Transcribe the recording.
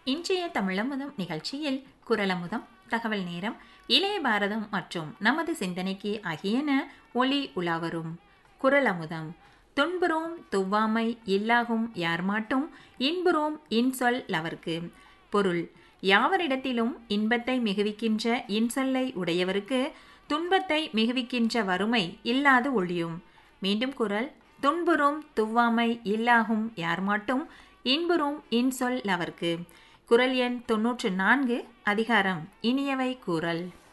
இன்றைய தமிழமுதம் நிகழ்ச்சியில் குரலமுதம் தகவல் நேரம் இளைய பாரதம் மற்றும் நமது சிந்தனைக்கு ஆகியன ஒளி உலாவரும் குரலமுதம் துன்புறோம் துவ்வாமை இல்லாகும் யார் மாட்டும் இன்புறோம் இன்சொல் லவர்க்கு பொருள் யாவரிடத்திலும் இன்பத்தை மிகுவிக்கின்ற இன்சொல்லை உடையவருக்கு துன்பத்தை மிகுவிக்கின்ற வறுமை இல்லாது ஒழியும் மீண்டும் குரல் துன்புறும் துவ்வாமை இல்லாகும் யார் மாட்டும் இன்புறும் இன்சொல் லவர்க்கு குரல் எண் தொன்னூற்று நான்கு அதிகாரம் இனியவை கூறல்